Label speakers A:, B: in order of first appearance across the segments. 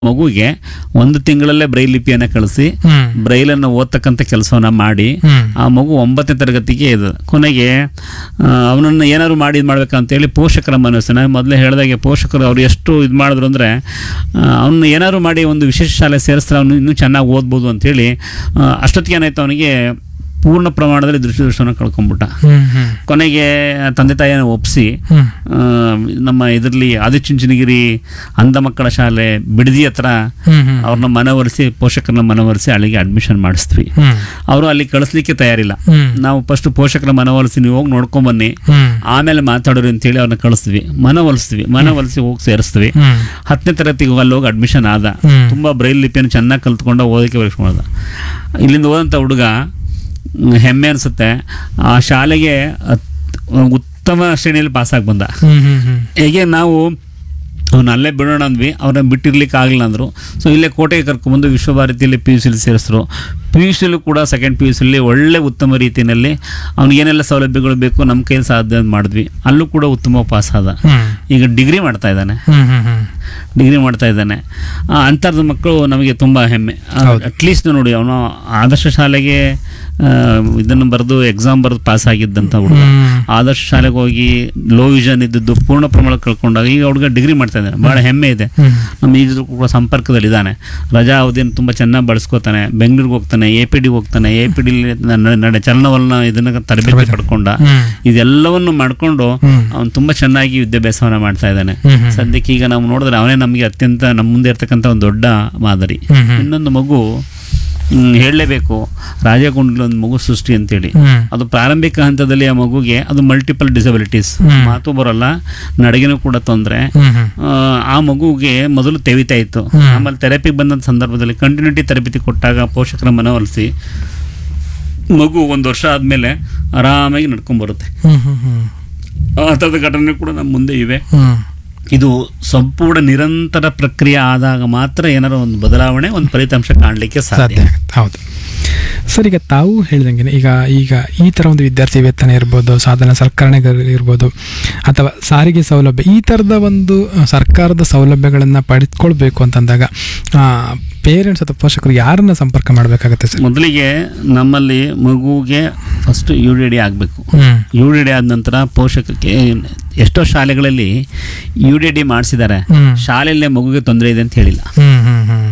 A: ಮಗುಗೆ ಒಂದು ತಿಂಗಳಲ್ಲೇ ಬ್ರೈಲ್ ಲಿಪಿಯನ್ನು ಕಳಿಸಿ
B: ಹ್ಮ್
A: ಬ್ರೈಲನ್ನು ಓದ್ತಕ್ಕಂಥ ಕೆಲಸವನ್ನ ಮಾಡಿ
B: ಹ್ಮ್
A: ಆ ಮಗು ಒಂಬತ್ತನೇ ತರಗತಿಗೆ ಇದು ಕೊನೆಗೆ ಅವನನ್ನು ಏನಾದ್ರು ಮಾಡಿ ಇದು ಮಾಡ್ಬೇಕಂತೇಳಿ ಪೋಷಕರ ಮನಸ್ಸನ್ನ ಮೊದಲೇ ಹೇಳಿದಾಗೆ ಪೋಷಕರು ಅವ್ರು ಎಷ್ಟು ಇದು ಮಾಡಿದ್ರು ಅಂದರೆ ಅವನು ಏನಾದ್ರು ಮಾಡಿ ಒಂದು ವಿಶೇಷ ಶಾಲೆ ಸೇರಿಸಿದ್ರೆ ಅವನು ಇನ್ನೂ ಚೆನ್ನಾಗಿ ಓದ್ಬೋದು ಅಂತೇಳಿ ಆ, ಅಷ್ಟೊತ್ತಿಗೆ ಏನಾಯ್ತು ಅವನಿಗೆ ಪೂರ್ಣ ಪ್ರಮಾಣದಲ್ಲಿ ದೃಷ್ಟಿ ದೃಷ್ಟಿಯನ್ನು ಕಳ್ಕೊಂಬಿಟ್ಟ
B: ಹ್ಮ್ ಹ್ಮ್
A: ಕೊನೆಗೆ ತಂದೆ ತಾಯಿಯನ್ನು ಒಪ್ಪಿಸಿ
B: ಹ್ಮ್
A: ಆ, ನಮ್ಮ ಇದರಲ್ಲಿ ಆದಿಚುಂಚನಗಿರಿ ಅಂಧ ಮಕ್ಕಳ ಶಾಲೆ ಬಿಡದಿ ಹತ್ರ
B: ಹ್ಮ್ ಹ್ಮ್
A: ಅವ್ರನ್ನ ಮನವೊಲಿಸಿ ಪೋಷಕರನ್ನ ಮನವೊಲಿಸಿ ಅಲ್ಲಿಗೆ ಅಡ್ಮಿಷನ್ ಮಾಡಿಸ್ತೀವಿ
B: ಹ್ಮ್
A: ಅವರು ಅಲ್ಲಿ ಕಳಿಸ್ಲಿಕ್ಕೆ ತಯಾರಿಲ್ಲ
B: ಹ್ಮ್
A: ನಾವು ಫಸ್ಟ್ ಪೋಷಕರ ಮನವೊಲಿಸಿ ನೀವು ಹೋಗಿ ನೋಡ್ಕೊಂಬನ್ನಿ
B: ಹ್ಮ್
A: ಆಮೇಲೆ ಮಾತಾಡೋರು ಅಂತೇಳಿ ಅವ್ರನ್ನ ಕಳಿಸ್ತೀವಿ ಮನವೊಲಿಸ್ತೀವಿ ಮನವೊಲಿಸಿ ಹೋಗಿ ಸೇರಿಸ್ತೀವಿ
B: ಹ್ಮ್
A: ಹತ್ತನೇ ತರಗತಿಗೆ ಅಲ್ಲಿ ಹೋಗಿ ಅಡ್ಮಿಷನ್ ಆದ
B: ಹ್ಮ್.
A: ತುಂಬ ಬ್ರೈಲ್ ಲಿಪಿಯನ್ನು ಚೆನ್ನಾಗಿ ಕಲ್ತ್ಕೊಂಡು ಓದೋಕ್ಕೆ ಪರೀಕ್ಷೆ ಮಾಡ್ದ ಇಲ್ಲಿಂದ ಹೋದಂಥ ಹುಡುಗ ಮ್, ಹೆಮ್ಮೆ ಅನಿಸುತ್ತೆ ಆ ಶಾಲೆಗೆ ಅತ್- ಉತ್ತಮ ಶ್ರೇಣಿಯಲ್ಲಿ ಪಾಸಾಗಿ ಬಂದ
B: ಹ್ಮ್ ಹ್ಮ್ ಹ್ಮ್
A: ಹೇಗೆ ನಾವು ಅವ್ನ ಅಲ್ಲೇ ಬಿಡೋಣ ಅಂದ್ವಿ ಅವ್ರನ್ನ ಬಿಟ್ಟಿರ್ಲಿಕ್ಕೆ ಆಗಲಿಲ್ಲ ಅಂದರು ಸೊ ಇಲ್ಲೇ ಕೋಟೆಗೆ ಕರ್ಕೊಂಬಂದು ವಿಶ್ವಭಾರತಿಯಲ್ಲಿ ಪಿ ಯು ಸಿಲಿ ಸೇರಿಸಿದ್ರು ಪಿ ಯು ಸಿಲೂ ಕೂಡ ಸೆಕೆಂಡ್ ಪಿ ಯು ಸಿಲಿ ಒಳ್ಳೆ ಉತ್ತಮ ರೀತಿಯಲ್ಲಿ ಅವ್ನಿಗೆ ಏನೆಲ್ಲ ಸೌಲಭ್ಯಗಳು ಬೇಕು ನಮ್ಮ ಕೈಯಲ್ಲಿ ಸಾಧ್ಯ ಮಾಡಿದ್ವಿ ಅಲ್ಲೂ ಕೂಡ ಉತ್ತಮ ಪಾಸ್ ಆದ
B: ಹ್ಮ್
A: ಈಗ ಡಿಗ್ರಿ ಮಾಡ್ತಾ ಇದ್ದಾನೆ
B: ಹ್ಮ್ ಹ್ಮ್ ಹ್ಮ್
A: ಡಿಗ್ರಿ ಮಾಡ್ತಾ ಇದ್ದಾನೆ ಆ, ಅಂಥದ್ದು ಮಕ್ಕಳು ನಮಗೆ ತುಂಬ ಹೆಮ್ಮೆ
B: ಹೌದು.
A: ಅಟ್ಲೀಸ್ಟ್ ನೋಡಿ ಅವನು ಆದರ್ಶ ಶಾಲೆಗೆ ಆ, ಇದನ್ನು ಬರೆದು ಎಕ್ಸಾಮ್ ಬರೆದು ಪಾಸ್ ಆಗಿದ್ದಂಥ ಹುಡುಗ
B: ಹ್ಮ್
A: ಆದರ್ಶ ಶಾಲೆಗೆ ಹೋಗಿ ಲೋ ವಿಷನ್ ಇದ್ದದ್ದು ಪೂರ್ಣ ಪ್ರಮಾಣ ಕಳ್ಕೊಂಡಾಗ ಈಗ ಹುಡುಗ ಡಿಗ್ರಿ ಮಾಡ್ತಾ ಇದ್ದಾನೆ ಭಾಳ ಹೆಮ್ಮೆ ಇದೆ
B: ಹ್ಮ್
A: ನಮ್ಮ ಈಜು ಕೂಡ ಸಂಪರ್ಕದಲ್ಲಿ ಇದ್ದಾನೆ ರಜಾ ಅವಧಿಯನ್ನು ತುಂಬ ಚೆನ್ನಾಗಿ ಬಳಸ್ಕೋತಾನೆ ಬೆಂಗಳೂರಿಗೆ ಹೋಗ್ತಾನೆ ಎ ಪಿ ಡಿಗೆ ಹೋಗ್ತಾನೆ ಎ ಪಿ ಡಿ ನಡೆ ಚಲನವಲನ ಇದನ್ನ ತರಬೇತಿ ಪಡ್ಕೊಂಡ
B: ಹ್ಮ್
A: ಇದೆಲ್ಲವನ್ನು ಮಾಡ್ಕೊಂಡು
B: ಹ್ಮ್
A: ಅವನು ತುಂಬ ಚೆನ್ನಾಗಿ ವಿದ್ಯಾಭ್ಯಾಸವನ್ನ ಮಾಡ್ತಾ ಇದ್ದಾನೆ
B: ಹ್ಮ್ ಹ್ಮ್
A: ಸದ್ಯಕ್ಕೆ ಈಗ ನಾವು ನೋಡಿದ್ರೆ ಅವನೇ ನಮಗೆ ಅತ್ಯಂತ ನಮ್ಮ ಮುಂದೆ ಇರ್ತಕ್ಕಂಥ ಒಂದು ದೊಡ್ಡ ಮಾದರಿ
B: ಹ್ಮ್ ಹ್ಮ್
A: ಇನ್ನೊಂದು ಮಗು ಹ್ಮ್, ಹೇಳಲೇಬೇಕು ರಾಜಗುಂಡ್ಲಿ ಒಂದು ಮಗು ಸೃಷ್ಟಿ ಅಂತೇಳಿ
B: ಹ್ಮ್
A: ಅದು ಪ್ರಾರಂಭಿಕ ಹಂತದಲ್ಲಿ ಆ ಮಗುಗೆ ಅದು ಮಲ್ಟಿಪಲ್ ಡಿಸಬಿಲಿಟೀಸ್
B: ಹ್ಮ್.
A: ಮಾತು ಬರಲ್ಲ ನಡಗಿನೂ ಕೂಡ ತೊಂದರೆ
B: ಹ್ಮ್ ಹ್ಮ್
A: ಆ ಮಗುಗೆ ಮೊದಲು ತೆವಿತಾ ಇತ್ತು
B: ಹ್ಮ್.
A: ಆಮೇಲೆ ಥೆರಪಿಗೆ ಬಂದಂಥ ಸಂದರ್ಭದಲ್ಲಿ ಕಂಟಿನ್ಯೂಟಿ ತರಬೇತಿ ಕೊಟ್ಟಾಗ ಪೋಷಕರ ಮನವೊಲಿಸಿ ಮಗು ಒಂದು ವರ್ಷ ಆದಮೇಲೆ ಆರಾಮಾಗಿ ನಡ್ಕೊಂಡ್ಬರುತ್ತೆ
B: ಹ್ಮ್ ಹ್ಮ್ ಹ್ಮ್
A: ಆ ಥರದ ಘಟನೆ ಕೂಡ ನಮ್ಮ ಮುಂದೆ ಇವೆ
B: ಹ್ಮ್
A: ಇದು ಸಂಪೂರ್ಣ ನಿರಂತರ ಪ್ರಕ್ರಿಯೆ ಆದಾಗ ಮಾತ್ರ ಏನಾರ ಒಂದು ಬದಲಾವಣೆ ಒಂದು ಫಲಿತಾಂಶ ಕಾಣಲಿಕ್ಕೆ
B: ಸಾಧ್ಯ
A: ಸಾಧ್ಯ
B: ಆಗುತ್ತೆ ಹೌದು ಸರ್ ಈಗ ತಾವು ಹೇಳ್ದಂಗೆ ಈಗ ಈಗ ಈ ಥರ ಒಂದು ವಿದ್ಯಾರ್ಥಿ ವೇತನ ಇರ್ಬೋದು ಸಾಧನ ಸಲಕರಣೆಗಳು ಇರ್ಬೋದು ಅಥವಾ ಸಾರಿಗೆ ಸೌಲಭ್ಯ ಈ ಥರದ ಒಂದು ಆ, ಸರ್ಕಾರದ ಸೌಲಭ್ಯಗಳನ್ನು ಪಡೆದುಕೊಳ್ಬೇಕು ಅಂತಂದಾಗ ಪೇರೆಂಟ್ಸ್ ಅಥವಾ ಪೋಷಕರು ಯಾರನ್ನ ಸಂಪರ್ಕ ಮಾಡಬೇಕಾಗತ್ತೆ ಸರ್
A: ಮೊದಲಿಗೆ ನಮ್ಮಲ್ಲಿ ಮಗುಗೆ ಫಸ್ಟ್ ಯು ಡಿ ಡಿ ಆಗಬೇಕು
B: ಹ್ಮ್
A: ಯು ಡಿ ಡಿ ಆದ ನಂತರ ಪೋಷಕಕ್ಕೆ ಎಷ್ಟೋ ಶಾಲೆಗಳಲ್ಲಿ ಯು ಡಿ ಡಿ ಮಾಡಿಸಿದ್ದಾರೆ
B: ಹ್ಮ್
A: ಶಾಲೆಯಲ್ಲೇ ಮಗುಗೆ ತೊಂದರೆ ಇದೆ ಅಂತ ಹೇಳಿಲ್ಲ
B: ಹ್ಮ್ ಹ್ಮ್ ಹ್ಮ್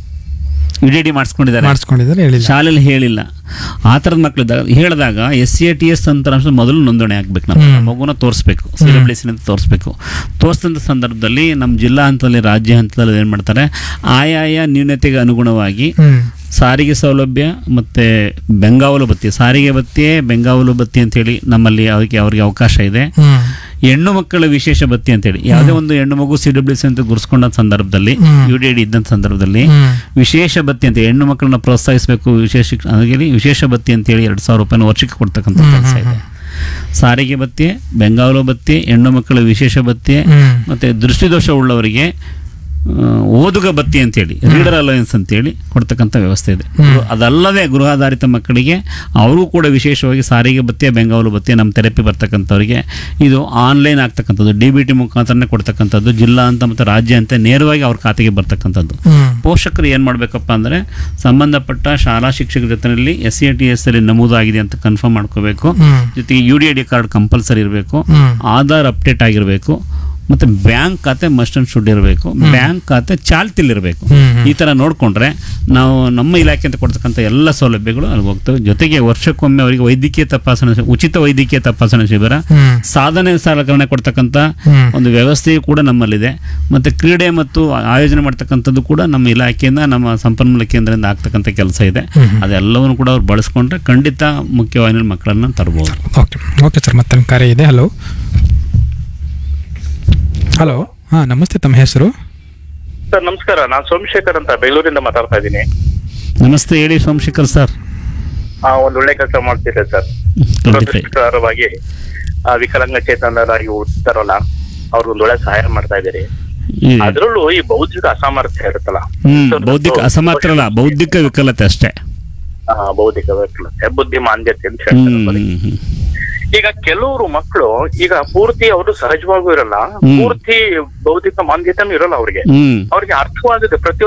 A: ಯು ಡಿ ಡಿ ಮಾಡಿಸ್ಕೊಂಡಿದ್ದಾರೆ
B: ಮಾಡಿಸ್ಕೊಂಡಿದ್ದಾರೆ ಹೇಳಿಲ್ಲ
A: ಶಾಲೆಯಲ್ಲಿ ಹೇಳಿಲ್ಲ ಆ ಥರದ ಮಕ್ಕಳು ಇದ್ದಾಗ ಹೇಳಿದಾಗ S C A T S ಅಂತಾರಾಂಶ ಮೊದಲು ನೋಂದಣಿ ಆಗ್ಬೇಕು ನಾವು
B: ಹ್ಮ್.
A: ಮಗುನ ತೋರಿಸ್ಬೇಕು ಸಿ ಡಬ್ಲ್ಯೂ ಸಿ ಅಂತ ತೋರಿಸ್ಬೇಕು ತೋರಿಸಿದಂಥ ಸಂದರ್ಭದಲ್ಲಿ ನಮ್ಮ ಜಿಲ್ಲಾ ಹಂತದಲ್ಲಿ ರಾಜ್ಯ ಹಂತದಲ್ಲಿ ಏನು ಮಾಡ್ತಾರೆ ಆಯಾಯ ನ್ಯೂನತೆಗೆ ಅನುಗುಣವಾಗಿ
B: ಹ್ಮ್
A: ಸಾರಿಗೆ ಸೌಲಭ್ಯ ಮತ್ತು ಬೆಂಗಾವಲು ಬತ್ತಿ ಸಾರಿಗೆ ಬತ್ತಿಯೇ ಬೆಂಗಾವಲು ಬತ್ತಿ ಅಂತೇಳಿ ನಮ್ಮಲ್ಲಿ ಅದಕ್ಕೆ ಅವರಿಗೆ ಅವಕಾಶ ಇದೆ
B: ಹ್ಮ್
A: ಹೆಣ್ಣು ಮಕ್ಕಳ ವಿಶೇಷ ಬತ್ತಿ ಅಂತೇಳಿ ಯಾವುದೇ ಒಂದು ಹೆಣ್ಣು ಮಗು ಸಿ ಡಬ್ಲ್ಯೂ ಸಿ ಅಂತ ಗುರುಸ್ಕೊಂಡ ಸಂದರ್ಭದಲ್ಲಿ
B: ಹ್ಮ್.
A: ಯು ಡಿ ಡಿ ಇದ್ದಂಥ ಸಂದರ್ಭದಲ್ಲಿ
B: ಹ್ಮ್
A: ವಿಶೇಷ ಬತ್ತಿ ಅಂತ ಹೆಣ್ಣು ಮಕ್ಕಳನ್ನ ಪ್ರೋತ್ಸಾಹಿಸಬೇಕು ವಿಶೇಷ ಶಿಕ್ಷಣ ಹಾಗಾಗಿ ವಿಶೇಷ ಬತ್ತಿ ಅಂತೇಳಿ ಎರಡು ಸಾವಿರ ರೂಪಾಯಿನ ವರ್ಷಕ್ಕೆ ಕೊಡ್ತಕ್ಕಂಥ
B: ಹ್ಮ್,
A: ಕೆಲಸ
B: ಹ್ಮ್,
A: ಇದೆ ಸಾರಿಗೆ ಬತ್ತಿ ಬೆಂಗಾವಲು ಬತ್ತಿ ಹೆಣ್ಣು ಮಕ್ಕಳ ವಿಶೇಷ ಬತ್ತಿ
B: ಹ್ಮ್
A: ಮತ್ತು ದೃಷ್ಟಿದೋಷ ಉಳ್ಳವರಿಗೆ ಆ, ಓದುಗ ಬತ್ತಿ ಅಂತೇಳಿ ರೀಡರ್ ಅಲಯನ್ಸ್ ಅಂತೇಳಿ ಕೊಡ್ತಕ್ಕಂಥ ವ್ಯವಸ್ಥೆ ಇದೆ
B: ಹ್ಮ್.
A: ಅದಲ್ಲದೆ ಗೃಹಾಧಾರಿತ ಮಕ್ಕಳಿಗೆ ಅವ್ರಿಗೂ ಕೂಡ ವಿಶೇಷವಾಗಿ ಸಾರಿಗೆ ಬತ್ತಿಯ ಬೆಂಗಾವಲು ಬತ್ತಿಯ ನಮ್ಮ ಥೆರಪಿ ಬರ್ತಕ್ಕಂಥವ್ರಿಗೆ ಇದು ಆನ್ಲೈನ್ ಆಗ್ತಕ್ಕಂಥದ್ದು ಡಿ ಬಿ ಟಿ ಮುಖಾಂತರನೇ ಕೊಡ್ತಕ್ಕಂಥದ್ದು ಜಿಲ್ಲಾ ಅಂತ ಮತ್ತು ರಾಜ್ಯ ಅಂತ ನೇರವಾಗಿ ಅವ್ರ ಖಾತೆಗೆ ಬರ್ತಕ್ಕಂಥದ್ದು
B: ಹ್ಮ್
A: ಪೋಷಕರು ಏನು ಮಾಡಬೇಕಪ್ಪ ಅಂದರೆ ಸಂಬಂಧಪಟ್ಟ ಶಾಲಾ ಶಿಕ್ಷಕರ ಜೊತೆಯಲ್ಲಿ ಎಸ್ ಸಿ ಟಿ ಎಸ್ ಅಲ್ಲಿ ನಮೂದಾಗಿದೆ ಅಂತ ಕನ್ಫರ್ಮ್ ಮಾಡ್ಕೋಬೇಕು
B: ಹ್ಮ್
A: ಜೊತೆಗೆ U D I D card compulsory ಇರಬೇಕು
B: ಹ್ಮ್
A: ಆಧಾರ್ ಅಪ್ಡೇಟ್ ಆಗಿರಬೇಕು ಮತ್ತು ಬ್ಯಾಂಕ್ ಖಾತೆ ಮಸ್ಟ್ ಅಂಡ್ ಶುಡ್ ಇರಬೇಕು ಬ್ಯಾಂಕ್ ಖಾತೆ ಚಾಲ್ತಿಲಿರಬೇಕು
B: ಹ್ಮ್ ಹ್ಮ್
A: ಈ ಥರ ನೋಡಿಕೊಂಡ್ರೆ ನಾವು ನಮ್ಮ ಇಲಾಖೆ ಅಂತ ಕೊಡ್ತಕ್ಕಂಥ ಎಲ್ಲ ಸೌಲಭ್ಯಗಳು ಅಲ್ಲಿಗೆ ಹೋಗ್ತವೆ ಜೊತೆಗೆ ವರ್ಷಕ್ಕೊಮ್ಮೆ ಅವರಿಗೆ ವೈದ್ಯಕೀಯ ತಪಾಸಣೆ ಉಚಿತ ವೈದ್ಯಕೀಯ ತಪಾಸಣೆ ಶಿಬಿರ
B: ಹ್ಮ್
A: ಸಾಧನೆ ಸಲಕರಣೆ ಕೊಡ್ತಕ್ಕಂಥ
B: ಹ್ಮ್
A: ಒಂದು ವ್ಯವಸ್ಥೆಯು ಕೂಡ ನಮ್ಮಲ್ಲಿದೆ ಮತ್ತು ಕ್ರೀಡೆ ಮತ್ತು ಆಯೋಜನೆ ಮಾಡ್ತಕ್ಕಂಥದ್ದು ಕೂಡ ನಮ್ಮ ಇಲಾಖೆಯಿಂದ ನಮ್ಮ ಸಂಪನ್ಮೂಲ ಕೇಂದ್ರದಿಂದ ಆಗ್ತಕ್ಕಂಥ ಕೆಲಸ ಇದೆ
B: ಹ್ಮ್ ಹ್ಮ್.
A: ಅದೆಲ್ಲವನ್ನು ಕೂಡ ಅವ್ರು ಬಳಸ್ಕೊಂಡ್ರೆ ಖಂಡಿತ ಮುಖ್ಯವಾಹಿನಿ ಮಕ್ಕಳನ್ನು ತರ್ಬೋದು
B: ಓಕೆ ಓಕೆ ಸರ್ ಮತ್ತೆ ಕರೆ ಇದೆ ಹಲೋ ಹಲೋ ಹಾಂ ನಮಸ್ತೆ ತಮ್ಮ ಹೆಸರು
C: ಸರ್ ನಮಸ್ಕಾರ ನಾನು ಸೋಮಶೇಖರ್ ಅಂತ ಬೆಂಗಳೂರಿಂದ ಮಾತಾಡ್ತಾ ಇದ್ದೀನಿ
A: ನಮಸ್ತೆ ಹೇಳಿ ಸೋಮಶೇಖರ್ ಸರ್
C: ಆ, ಒಂದ್ ಒಳ್ಳೆ ಕೆಲಸ ಮಾಡ್ತಿದ್ದೆ ಸರ್
A: ಖಂಡಿತ
C: ಪ್ರತಿಷ್ಠಿತವಾಗಿ ಆ, ವಿಕಲಾಂಗಚೇತನರಾಗಿ ಇರ್ತಾರಲ್ಲ ಅವ್ರಿಗೆ ಒಂದ್ ಒಳ್ಳೆ ಸಹಾಯ ಮಾಡ್ತಾ ಇದ್ದೀರಿ
A: ಈ-
C: ಅದ್ರಲ್ಲೂ ಈ ಬೌದ್ಧಿಕ ಅಸಾಮರ್ಥ್ಯ ಇರುತ್ತಲ್ಲ
A: ಹ್ಮ್ ಬೌದ್ಧಿಕ ಅಸಮರ್ಥ ಅಲ್ಲ ಬೌದ್ಧಿಕ ವಿಕಲತೆ ಅಷ್ಟೇ
C: ಆ, ಬೌದ್ಧಿಕ ವಿಕಲತೆ ಬುದ್ಧಿಮಾಂದ್ಯತೆ ಅಂತ
A: ಹ್ಮ್
C: ಹೇಳ್ತಾರೆ ಬರೀ.
A: ಹ್ಮ್, ಹ್ಮ್.
C: ಈಗ ಕೆಲವರು ಮಕ್ಕಳು ಈಗ ಪೂರ್ತಿ ಅವರು ಸಹಜವಾಗೂ ಇರಲ್ಲ
A: ಹ್ಮ್.
C: ಪೂರ್ತಿ ಬೌದ್ಧಿಕ ಮಾಂದ್ಯತೆನೂ ಇರಲ್ಲ ಅವ್ರಿಗೆ
A: ಹ್ಮ್
C: ಅವ್ರಿಗೆ ಅರ್ಥವಾಗುತ್ತೆ ಪ್ರತಿ